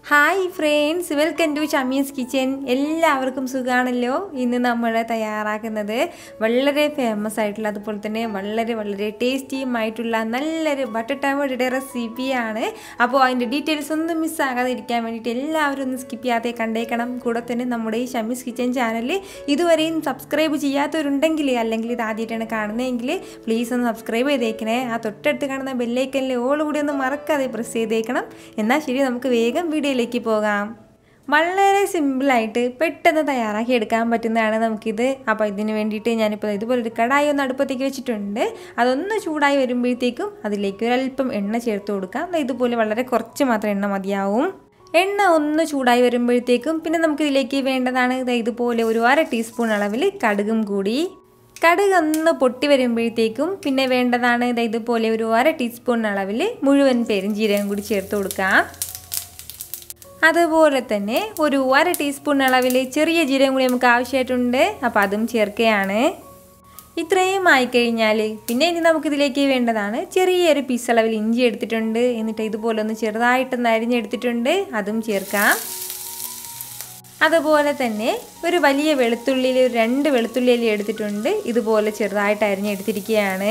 hi friends welcome to Shami's kitchen എല്ലാവർക്കും സുഖമാണല്ലോ ഇന്ന് നമ്മൾ തയ്യാറാക്കുന്നത് വളരെ ഫേമസ് ആയിട്ടുള്ള അതുപോലെ തന്നെ വളരെ വളരെ ടേസ്റ്റിയുമായിട്ടുള്ള നല്ലൊരു ബട്ടർ ടമോട്ടയുടെ റെസിപ്പിയാണ് അപ്പോൾ അതിൻ്റെ ഡീറ്റെയിൽസ് ഒന്നും മിസ്സാകാതെ ഇരിക്കാൻ വേണ്ടിയിട്ട് എല്ലാവരും ഒന്ന് സ്കിപ്പ് ചെയ്യാതെ കണ്ടേക്കണം കൂടെ തന്നെ നമ്മുടെ ഈ ഷമീസ് കിച്ചൻ ചാനൽ ഇതുവരെയും സബ്സ്ക്രൈബ് ചെയ്യാത്തവരുണ്ടെങ്കിൽ അല്ലെങ്കിൽ ഇത് ആദ്യമായിട്ടാണ് കാണുന്നതെങ്കിൽ പ്ലീസ് ഒന്ന് സബ്സ്ക്രൈബ് ചെയ്തേക്കണേ ആ തൊട്ടടുത്ത് കാണുന്ന ബെല്ലൈക്കനിൽ ഓൾ കൂടി ഒന്ന് മറക്കാതെ പ്രസ് ചെയ്തേക്കണം എന്നാൽ ശരി നമുക്ക് വേഗം വീഡിയോയിലേക്ക് പോകാം വളരെ സിമ്പിളായിട്ട് പെട്ടെന്ന് തയ്യാറാക്കി എടുക്കാൻ പറ്റുന്നതാണ് നമുക്കിത് അപ്പോൾ ഇതിന് വേണ്ടിയിട്ട് ഞാനിപ്പോൾ ഇതുപോലെ ഒരു കടായി ഒന്ന് അടുപ്പത്തേക്ക് വെച്ചിട്ടുണ്ട് അതൊന്ന് ചൂടായി വരുമ്പോഴത്തേക്കും അതിലേക്ക് ഒരല്പം എണ്ണ ചേർത്ത് കൊടുക്കാം ദാ ഇതുപോലെ വളരെ കുറച്ച് മാത്രം എണ്ണ മതിയാവും എണ്ണ ഒന്ന് ചൂടായി വരുമ്പോഴത്തേക്കും പിന്നെ നമുക്കിതിലേക്ക് വേണ്ടതാണ് ദാ ഇതുപോലെ ഒരു അര ടീസ്പൂൺ അളവിൽ കടുകും കൂടി കടുക് ഒന്ന് പൊട്ടി വരുമ്പോഴത്തേക്കും പിന്നെ വേണ്ടതാണ് ദാ ഇതുപോലെ ഒരു അര ടീസ്പൂൺ അളവിൽ മുഴുവൻ പെരുംജീരകം കൂടി ചേർത്ത് കൊടുക്കാം അതുപോലെ തന്നെ ഒരു അര ടീസ്പൂൺ അളവിൽ ചെറിയ ജീരകം കൂടി നമുക്ക് ആവശ്യമായിട്ടുണ്ട് അപ്പോൾ അതും ചേർക്കുകയാണ് ഇത്രയും ആയിക്കഴിഞ്ഞാൽ പിന്നെ ഇനി നമുക്കിതിലേക്ക് വേണ്ടതാണ് ചെറിയൊരു പീസ് അളവിൽ ഇഞ്ചി എടുത്തിട്ടുണ്ട് എന്നിട്ട് ഇതുപോലെ ഒന്ന് ചെറുതായിട്ടൊന്ന് അരിഞ്ഞെടുത്തിട്ടുണ്ട് അതും ചേർക്കാം അതുപോലെ തന്നെ ഒരു വലിയ വെളുത്തുള്ളിയിൽ ഒരു രണ്ട് വെളുത്തുള്ളിയിൽ എടുത്തിട്ടുണ്ട് ഇതുപോലെ ചെറുതായിട്ട് അരിഞ്ഞെടുത്തിരിക്കുകയാണ്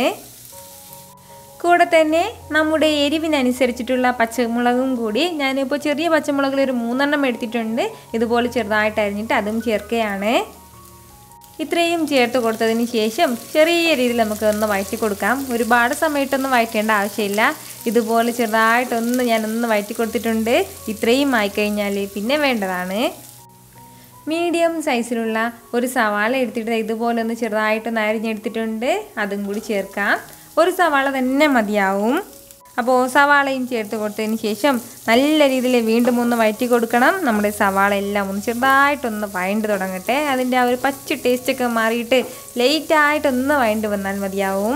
കൂടെ തന്നെ നമ്മുടെ എരിവിനനുസരിച്ചിട്ടുള്ള പച്ചമുളകും കൂടി ഞാനിപ്പോൾ ചെറിയ പച്ചമുളകിൽ ഒരു മൂന്നെണ്ണം എടുത്തിട്ടുണ്ട് ഇതുപോലെ ചെറുതായിട്ട് അരിഞ്ഞിട്ട് അതും ചേർക്കുകയാണ് ഇത്രയും ചേർത്ത് കൊടുത്തതിന് ശേഷം ചെറിയ രീതിയിൽ നമുക്ക് ഒന്ന് വഴറ്റി കൊടുക്കാം ഒരുപാട് സമയത്തൊന്നും വഴറ്റേണ്ട ആവശ്യമില്ല ഇതുപോലെ ചെറുതായിട്ടൊന്ന് ഞാനൊന്ന് വഴറ്റി കൊടുത്തിട്ടുണ്ട് ഇത്രയും ആയിക്കഴിഞ്ഞാൽ പിന്നെ വേണ്ടതാണ് മീഡിയം സൈസിലുള്ള ഒരു സവാള എടുത്തിട്ട് ഇതുപോലെ ഒന്ന് ചെറുതായിട്ടൊന്ന് അരിഞ്ഞെടുത്തിട്ടുണ്ട് അതും കൂടി ചേർക്കാം ഒരു സവാള തന്നെ മതിയാവും അപ്പോൾ സവാളയും ചേർത്ത് കൊടുത്തതിന് ശേഷം നല്ല രീതിയിൽ വീണ്ടും ഒന്ന് വഴറ്റി കൊടുക്കണം നമ്മുടെ സവാള എല്ലാം ഒന്ന് ചെറുതായിട്ടൊന്ന് വഴണ്ട് തുടങ്ങട്ടെ അതിൻ്റെ ആ ഒരു പച്ച ടേസ്റ്റൊക്കെ മാറിയിട്ട് ലേറ്റായിട്ടൊന്ന് വഴണ്ട് വന്നാൽ മതിയാവും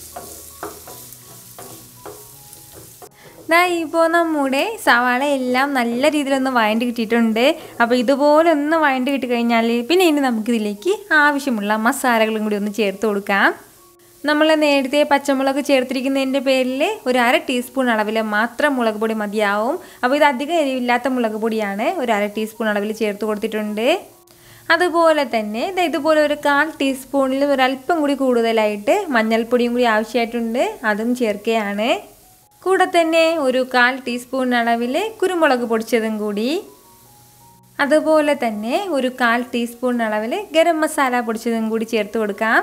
ദാ ഇപ്പോൾ നമ്മുടെ സവാള എല്ലാം നല്ല രീതിയിലൊന്ന് വഴണ്ട് കിട്ടിയിട്ടുണ്ട് അപ്പോൾ ഇതുപോലെ ഒന്ന് വഴണ്ട് കിട്ടി കഴിഞ്ഞാൽ പിന്നെ ഇനി നമുക്കിതിലേക്ക് ആവശ്യമുള്ള മസാലകളും കൂടി ഒന്ന് ചേർത്ത് കൊടുക്കാം നമ്മൾ നേരത്തെ പച്ചമുളക് ചേർത്തിരിക്കുന്നതിൻ്റെ പേരിൽ ഒരു അര ടീസ്പൂൺ അളവിൽ മാത്രം മുളക് പൊടി മതിയാവും അപ്പോൾ ഇത് അധികം എരിവില്ലാത്ത മുളക് പൊടിയാണ് ഒരു അര ടീസ്പൂൺ അളവിൽ ചേർത്ത് കൊടുത്തിട്ടുണ്ട് അതുപോലെ തന്നെ ഇതുപോലെ ഒരു കാൽ ടീസ്പൂണിൽ ഒരല്പം കൂടി കൂടുതലായിട്ട് മഞ്ഞൾപ്പൊടിയും കൂടി ആവശ്യമായിട്ടുണ്ട് അതും ചേർക്കുകയാണ് കൂടെ തന്നെ ഒരു കാൽ ടീസ്പൂൺ അളവിൽ കുരുമുളക് പൊടിച്ചതും കൂടി അതുപോലെ തന്നെ ഒരു കാൽ ടീസ്പൂൺ അളവിൽ ഗരം മസാല പൊടിച്ചതും കൂടി ചേർത്ത് കൊടുക്കാം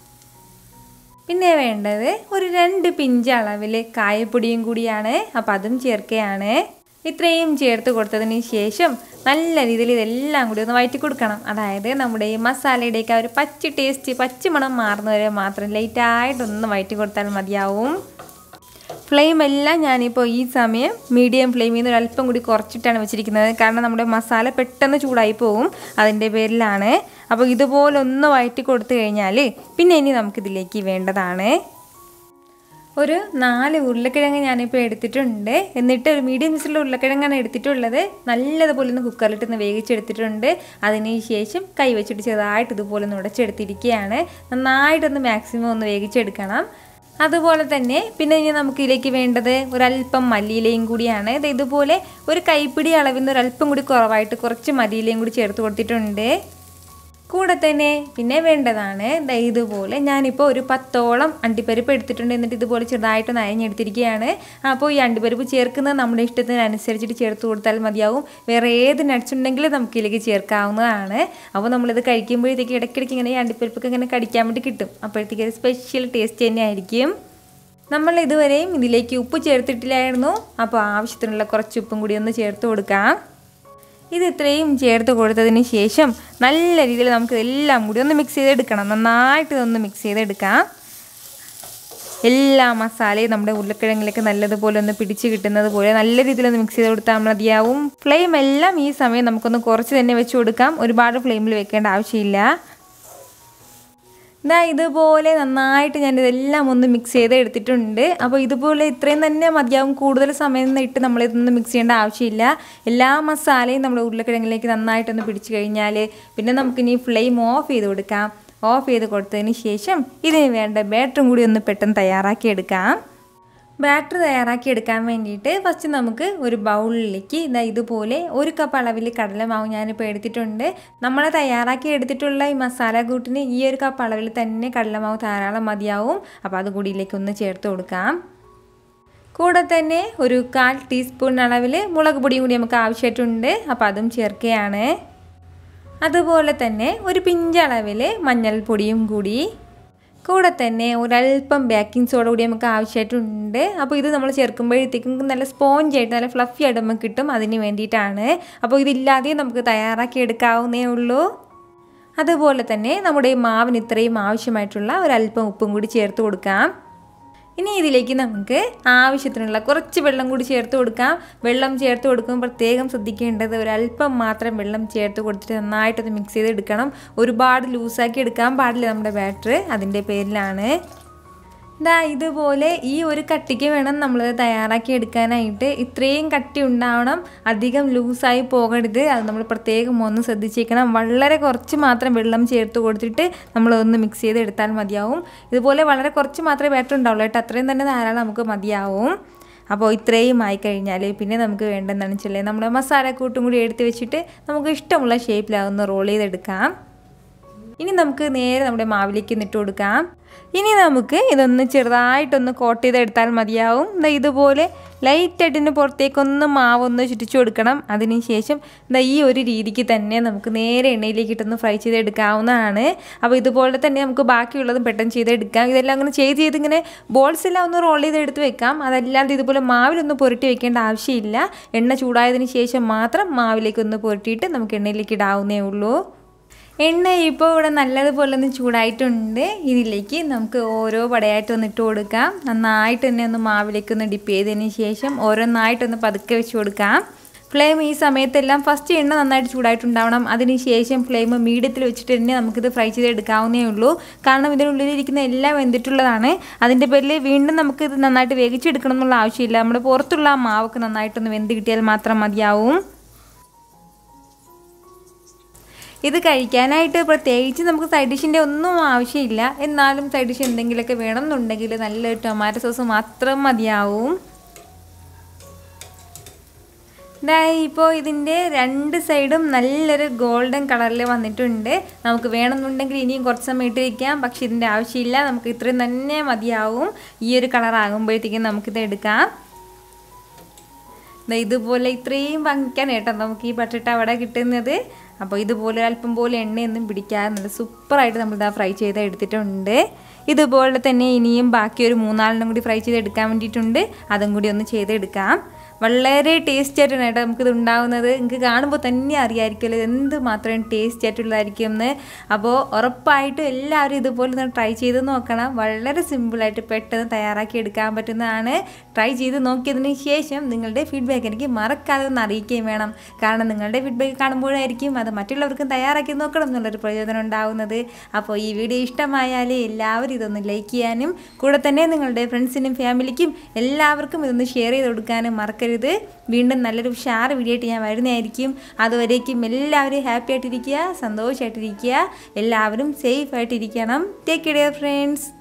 പിന്നെ വേണ്ടത് ഒരു രണ്ട് പിഞ്ച് അളവിൽ കായപ്പൊടിയും കൂടിയാണ് അപ്പോൾ അതും ചേർക്കുകയാണ് ഇത്രയും ചേർത്ത് കൊടുത്തതിന് ശേഷം നല്ല രീതിയിൽ ഇതെല്ലാം കൂടി ഒന്ന് വഴറ്റി കൊടുക്കണം അതായത് നമ്മുടെ ഈ മസാലയുടെയൊക്കെ ഒരു പച്ച ടേസ്റ്റ് പച്ചമണം മാറുന്നവരെ മാത്രം ലൈറ്റായിട്ടൊന്ന് വഴറ്റി കൊടുത്താൽ മതിയാവും ഫ്ലെയിം എല്ലാം ഞാനിപ്പോൾ ഈ സമയം മീഡിയം ഫ്ലെയിമിൽ നിന്ന് ഒരല്പം കൂടി കുറച്ചിട്ടാണ് വെച്ചിരിക്കുന്നത് കാരണം നമ്മുടെ മസാല പെട്ടെന്ന് ചൂടായി പോകും അതിൻ്റെ പേരിലാണ് അപ്പോൾ ഇതുപോലെ ഒന്ന് വഴറ്റി കൊടുത്തു കഴിഞ്ഞാൽ പിന്നെ ഇനി നമുക്കിതിലേക്ക് വേണ്ടതാണ് ഒരു നാല് ഉരുളക്കിഴങ്ങ് ഞാനിപ്പോൾ എടുത്തിട്ടുണ്ട് എന്നിട്ട് ഒരു മീഡിയം സൈസിലുള്ള ഉരുളക്കിഴങ്ങാണ് എടുത്തിട്ടുള്ളത് നല്ലതുപോലെ ഒന്ന് കുക്കറിലിട്ട് ഒന്ന് വേവിച്ചെടുത്തിട്ടുണ്ട് അതിന് ശേഷം കൈ വെച്ചിട്ട് ചെറുതായിട്ട് ഇതുപോലെ ഒന്ന് ഉടച്ചെടുത്തിരിക്കുകയാണ് നന്നായിട്ടൊന്ന് മാക്സിമം ഒന്ന് വേവിച്ചെടുക്കണം അതുപോലെ തന്നെ പിന്നെ ഇനി നമുക്ക് ഇതിലേക്ക് വേണ്ടത് ഒരല്പം മല്ലിയിലയും കൂടിയാണ് ഇത് ഇതുപോലെ ഒരു കൈപ്പിടി അളവിൽ നിന്ന് ഒരല്പം കൂടി കുറവായിട്ട് കുറച്ച് മല്ലിയിലയും കൂടി ചേർത്ത് കൊടുത്തിട്ടുണ്ട് കൂടെ തന്നെ പിന്നെ വേണ്ടതാണ് ഇതുപോലെ ഞാനിപ്പോൾ ഒരു പത്തോളം അണ്ടിപ്പരിപ്പ് എടുത്തിട്ടുണ്ട് എന്നിട്ട് ഇതുപോലെ ചെറുതായിട്ട് നയഞ്ഞെടുത്തിരിക്കുകയാണ് അപ്പോൾ ഈ അണ്ടിപ്പരിപ്പ് ചേർക്കുന്നത് നമ്മുടെ ഇഷ്ടത്തിനനുസരിച്ചിട്ട് ചേർത്ത് കൊടുത്താൽ മതിയാവും വേറെ ഏത് നട്ട്സ് ഉണ്ടെങ്കിലും നമുക്ക് ഇതിലേക്ക് ചേർക്കാവുന്നതാണ് അപ്പോൾ നമ്മളിത് കഴിക്കുമ്പോഴത്തേക്ക് ഇടയ്ക്കിടയ്ക്ക് ഇങ്ങനെ ഈ അണ്ടിപ്പരിപ്പൊക്കെ ഇങ്ങനെ കടിക്കാൻ വേണ്ടി കിട്ടും അപ്പോഴത്തേക്ക് ഒരു സ്പെഷ്യൽ ടേസ്റ്റ് തന്നെയായിരിക്കും നമ്മൾ ഇതുവരെയും ഇതിലേക്ക് ഉപ്പ് ചേർത്തിട്ടില്ലായിരുന്നു അപ്പോൾ ആവശ്യത്തിനുള്ള കുറച്ച് ഉപ്പും കൂടി ഒന്ന് ചേർത്ത് കൊടുക്കാം ഇത് ഇത്രയും ചേർത്ത് കൊടുത്തതിന് ശേഷം നല്ല രീതിയിൽ നമുക്ക് എല്ലാം കൂടി ഒന്ന് മിക്സ് ചെയ്തെടുക്കണം നന്നായിട്ട് ഒന്ന് മിക്സ് ചെയ്തെടുക്കാം എല്ലാ മസാലയും നമ്മുടെ ഉരുളക്കിഴങ്ങിലേക്ക് നല്ലതുപോലെ ഒന്ന് പിടിച്ച് കിട്ടുന്നത് പോലെ നല്ല രീതിയിൽ ഒന്ന് മിക്സ് ചെയ്ത് കൊടുത്താൽ മതിയാവും ഫ്ലെയിം എല്ലാം ഈ സമയം നമുക്കൊന്ന് കുറച്ച് തന്നെ വെച്ച് കൊടുക്കാം ഒരുപാട് ഫ്ലെയിമിൽ വെക്കേണ്ട ആവശ്യമില്ല ഇതാ ഇതുപോലെ നന്നായിട്ട് ഞാൻ ഇതെല്ലാം ഒന്ന് മിക്സ് ചെയ്ത് എടുത്തിട്ടുണ്ട് അപ്പോൾ ഇതുപോലെ ഇത്രയും തന്നെ മതിയാവും കൂടുതൽ സമയം ഇട്ട് നമ്മളിതൊന്നും മിക്സ് ചെയ്യേണ്ട ആവശ്യമില്ല എല്ലാ മസാലയും നമ്മുടെ ഉരുളക്കിഴങ്ങിലേക്ക് നന്നായിട്ടൊന്ന് പിടിച്ചു കഴിഞ്ഞാൽ പിന്നെ നമുക്കിനി ഫ്ലെയിം ഓഫ് ചെയ്ത് കൊടുക്കാം ഓഫ് ചെയ്ത് കൊടുത്തതിന് ശേഷം ഇതിന് വേണ്ട ബാറ്ററും കൂടി ഒന്ന് പെട്ടെന്ന് തയ്യാറാക്കി എടുക്കാം ബാറ്റർ തയ്യാറാക്കി എടുക്കാൻ വേണ്ടിയിട്ട് ഫസ്റ്റ് നമുക്ക് ഒരു ബൗളിലേക്ക് ഇതാ ഇതുപോലെ ഒരു കപ്പ് അളവിൽ കടലമാവ് ഞാനിപ്പോൾ എടുത്തിട്ടുണ്ട് നമ്മൾ തയ്യാറാക്കി എടുത്തിട്ടുള്ള ഈ മസാല കൂട്ടിന് ഈ ഒരു കപ്പ് അളവിൽ തന്നെ കടലമാവ് ധാരാളം മതിയാവും അപ്പോൾ അത് കൂടി ഇതിലേക്ക് ഒന്ന് ചേർത്ത് കൊടുക്കാം കൂടെ തന്നെ ഒരു കാൽ ടീസ്പൂൺ അളവിൽ മുളക് പൊടിയും കൂടി നമുക്ക് ആവശ്യമായിട്ടുണ്ട് അപ്പോൾ അതും ചേർക്കുകയാണ് അതുപോലെ തന്നെ ഒരു പിഞ്ചളവിൽ മഞ്ഞൾപ്പൊടിയും കൂടി കൂടെ തന്നെ ഒരല്പം ബേക്കിംഗ് സോഡ കൂടി നമുക്ക് ആവശ്യമായിട്ടുണ്ട് അപ്പോൾ ഇത് നമ്മൾ ചേർക്കുമ്പോഴത്തേക്കും നല്ല സ്പോഞ്ച് ആയിട്ട് നല്ല ഫ്ലഫി ആയിട്ട് നമുക്ക് കിട്ടും അതിന് വേണ്ടിയിട്ടാണ് അപ്പോൾ ഇതില്ലാതെ നമുക്ക് തയ്യാറാക്കി എടുക്കാവുന്നേ ഉള്ളൂ അതുപോലെ തന്നെ നമ്മുടെ ഈ മാവിന് ഇത്രയും ആവശ്യമായിട്ടുള്ള ഒരല്പം ഉപ്പും കൂടി ചേർത്ത് കൊടുക്കാം ഇനി ഇതിലേക്ക് നമുക്ക് ആവശ്യത്തിനുള്ള കുറച്ച് വെള്ളം കൂടി ചേർത്ത് കൊടുക്കാം വെള്ളം ചേർത്ത് കൊടുക്കുമ്പോൾ പ്രത്യേകം ശ്രദ്ധിക്കേണ്ടത് ഒരല്പം മാത്രം വെള്ളം ചേർത്ത് കൊടുത്തിട്ട് നന്നായിട്ടൊന്ന് മിക്സ് ചെയ്തെടുക്കണം ഒരുപാട് ലൂസാക്കി എടുക്കാൻ പാടില്ല നമ്മുടെ ബാറ്റർ അതിൻ്റെ പേരിലാണ് ഇതാ ഇതുപോലെ ഈ ഒരു കട്ടിക്ക് വേണം നമ്മൾ തയ്യാറാക്കി എടുക്കാനായിട്ട് ഇത്രയും കട്ടി ഉണ്ടാവണം അധികം ലൂസായി പോകരുത് അത് നമ്മൾ പ്രത്യേകം ഒന്ന് ശ്രദ്ധിച്ചേക്കണം വളരെ കുറച്ച് മാത്രം വെള്ളം ചേർത്ത് കൊടുത്തിട്ട് നമ്മൾ ഒന്ന് മിക്സ് ചെയ്ത് എടുത്താൽ മതിയാവും ഇതുപോലെ വളരെ കുറച്ച് മാത്രമേ ബാറ്റർ ഉണ്ടാവുള്ളൂ കേട്ടോ അത്രയും തന്നെ ധാരാളം നമുക്ക് മതിയാവും അപ്പോൾ ഇത്രയും ആയി കഴിഞ്ഞാൽ പിന്നെ നമുക്ക് വേണ്ടതെന്ന് വെച്ചാൽ നമ്മുടെ മസാലക്കൂട്ടും കൂടി എടുത്ത് വെച്ചിട്ട് നമുക്ക് ഇഷ്ടമുള്ള ഷേപ്പിലാവുന്ന റോൾ ചെയ്തെടുക്കാം ഇനി നമുക്ക് നേരെ നമ്മുടെ മാവിലേക്ക് ഇട്ട് കൊടുക്കാം ഇനി നമുക്ക് ഇതൊന്ന് ചെറുതായിട്ടൊന്ന് കോട്ട് ചെയ്തെടുത്താൽ മതിയാവും ദാ ഇതുപോലെ ലൈറ്റായിട്ടിന് പുറത്തേക്കൊന്ന് മാവൊന്ന് ചുറ്റിച്ചു കൊടുക്കണം അതിന് ശേഷം ദാ ഈ ഒരു രീതിക്ക് തന്നെ നമുക്ക് നേരെ എണ്ണയിലേക്ക് ഇട്ടൊന്ന് ഫ്രൈ ചെയ്തെടുക്കാവുന്നതാണ് അപ്പോൾ ഇതുപോലെ തന്നെ നമുക്ക് ബാക്കിയുള്ളതും പെട്ടെന്ന് ചെയ്തെടുക്കാം ഇതെല്ലാം അങ്ങനെ ചെയ്ത് ചെയ്ത് ഇങ്ങനെ ബോൾസ് എല്ലാം ഒന്ന് റോൾ ചെയ്തെടുത്ത് വെക്കാം അതല്ലാതെ ഇതുപോലെ മാവിലൊന്ന് പുരട്ടി വെക്കേണ്ട ആവശ്യമില്ല എണ്ണ ചൂടായതിന് ശേഷം മാത്രം മാവിലേക്ക് ഒന്ന് പുരട്ടിയിട്ട് നമുക്ക് എണ്ണയിലേക്ക് ഇടാവുന്നേ ഉള്ളൂ എണ്ണ ഇപ്പോൾ ഇവിടെ നല്ലതുപോലെ ഒന്ന് ചൂടായിട്ടുണ്ട് ഇതിലേക്ക് നമുക്ക് ഓരോ പടയായിട്ട് ഒന്ന് ഇട്ട് കൊടുക്കാം നന്നായിട്ട് തന്നെ ഒന്ന് മാവിലേക്ക് ഒന്ന് ഡിപ്പ് ചെയ്തതിന് ശേഷം ഓരോന്നായിട്ടൊന്ന് പതുക്കെ വെച്ച് കൊടുക്കാം ഫ്ലെയിം ഈ സമയത്തെല്ലാം ഫസ്റ്റ് എണ്ണ നന്നായിട്ട് ചൂടായിട്ടുണ്ടാവണം അതിന് ശേഷം ഫ്ലെയിം മീഡിയത്തിൽ വെച്ചിട്ട് തന്നെ നമുക്കിത് ഫ്രൈ ചെയ്തെടുക്കാവുന്നേ ഉള്ളൂ കാരണം ഇതിനുള്ളിലിരിക്കുന്ന എല്ലാം വെന്തിട്ടുള്ളതാണ് അതിൻ്റെ പേരിൽ വീണ്ടും നമുക്ക് ഇത് നന്നായിട്ട് വേവിച്ചെടുക്കണം എന്നുള്ള ആവശ്യമില്ല നമ്മുടെ പുറത്തുള്ള ആ മാവൊക്കെ നന്നായിട്ടൊന്ന് വെന്ത് കിട്ടിയാൽ മാത്രം മതിയാവും ഇത് കഴിക്കാനായിട്ട് പ്രത്യേകിച്ച് നമുക്ക് സൈഡ് ഡിഷിൻ്റെ ഒന്നും ആവശ്യമില്ല എന്നാലും സൈഡ് ഡിഷ് എന്തെങ്കിലുമൊക്കെ വേണം എന്നുണ്ടെങ്കിൽ നല്ലൊരു ടൊമാറ്റോ സോസ് മാത്രം മതിയാവും ഇപ്പോൾ ഇതിൻ്റെ രണ്ട് സൈഡും നല്ലൊരു ഗോൾഡൻ കളറിൽ വന്നിട്ടുണ്ട് നമുക്ക് വേണമെന്നുണ്ടെങ്കിൽ ഇനിയും കുറച്ച് സമയം ഇട്ട് വയ്ക്കാം പക്ഷെ ഇതിൻ്റെ ആവശ്യമില്ല നമുക്ക് ഇത്രയും തന്നെ മതിയാവും ഈ ഒരു കളർ ആകുമ്പോഴത്തേക്കും നമുക്കിത് എടുക്കാം ഇതുപോലെ ഇത്രയും ഭംഗിക്കാണ് കേട്ടോ നമുക്ക് ഈ പട്ടിട്ട അവിടെ കിട്ടുന്നത് അപ്പോൾ ഇതുപോലെ അല്പം പോലെ എണ്ണയൊന്നും പിടിക്കാതെ നല്ല സൂപ്പറായിട്ട് നമ്മളിതാ ഫ്രൈ ചെയ്ത് എടുത്തിട്ടുണ്ട് ഇതുപോലെ തന്നെ ഇനിയും ബാക്കി ഒരു മൂന്നാലിനും കൂടി ഫ്രൈ ചെയ്ത് എടുക്കാൻ വേണ്ടിയിട്ടുണ്ട് അതും കൂടി ഒന്ന് ചെയ്തെടുക്കാം വളരെ ടേസ്റ്റ് ആയിട്ടാണ് കേട്ടോ നമുക്കിത് ഉണ്ടാകുന്നത് നിങ്ങൾക്ക് കാണുമ്പോൾ തന്നെ അറിയാമായിരിക്കുമല്ലോ എന്ത് മാത്രം ടേസ്റ്റ് ആയിട്ടുള്ളതായിരിക്കും എന്ന് അപ്പോൾ ഉറപ്പായിട്ടും എല്ലാവരും ഇതുപോലെ ഒന്ന് ട്രൈ ചെയ്ത് നോക്കണം വളരെ സിമ്പിളായിട്ട് പെട്ടെന്ന് തയ്യാറാക്കി എടുക്കാൻ പറ്റുന്നതാണ് ട്രൈ ചെയ്ത് നോക്കിയതിന് ശേഷം നിങ്ങളുടെ ഫീഡ്ബാക്ക് എനിക്ക് മറക്കാതെ ഒന്ന് അറിയിക്കുകയും വേണം കാരണം നിങ്ങളുടെ ഫീഡ്ബാക്ക് കാണുമ്പോഴായിരിക്കും അത് മറ്റുള്ളവർക്കും തയ്യാറാക്കി നോക്കണം എന്നുള്ളൊരു പ്രയോജനം ഉണ്ടാവുന്നത് അപ്പോൾ ഈ വീഡിയോ ഇഷ്ടമായാൽ എല്ലാവരും ഇതൊന്ന് ലൈക്ക് ചെയ്യാനും കൂടെ തന്നെ നിങ്ങളുടെ ഫ്രണ്ട്സിനും ഫാമിലിക്കും എല്ലാവർക്കും ഇതൊന്ന് ഷെയർ ചെയ്ത് കൊടുക്കാനും മറക്കരുത് വീണ്ടും നല്ലൊരു ഉഷാർ വീഡിയോ ആയിട്ട് ഞാൻ വരുന്നതായിരിക്കും അതുവരേക്കും എല്ലാവരും ഹാപ്പി ആയിട്ടിരിക്കുക സന്തോഷമായിട്ടിരിക്കുക എല്ലാവരും സേഫ് ആയിട്ടിരിക്കണം ടേക്ക് കെയർ ഫ്രണ്ട്സ്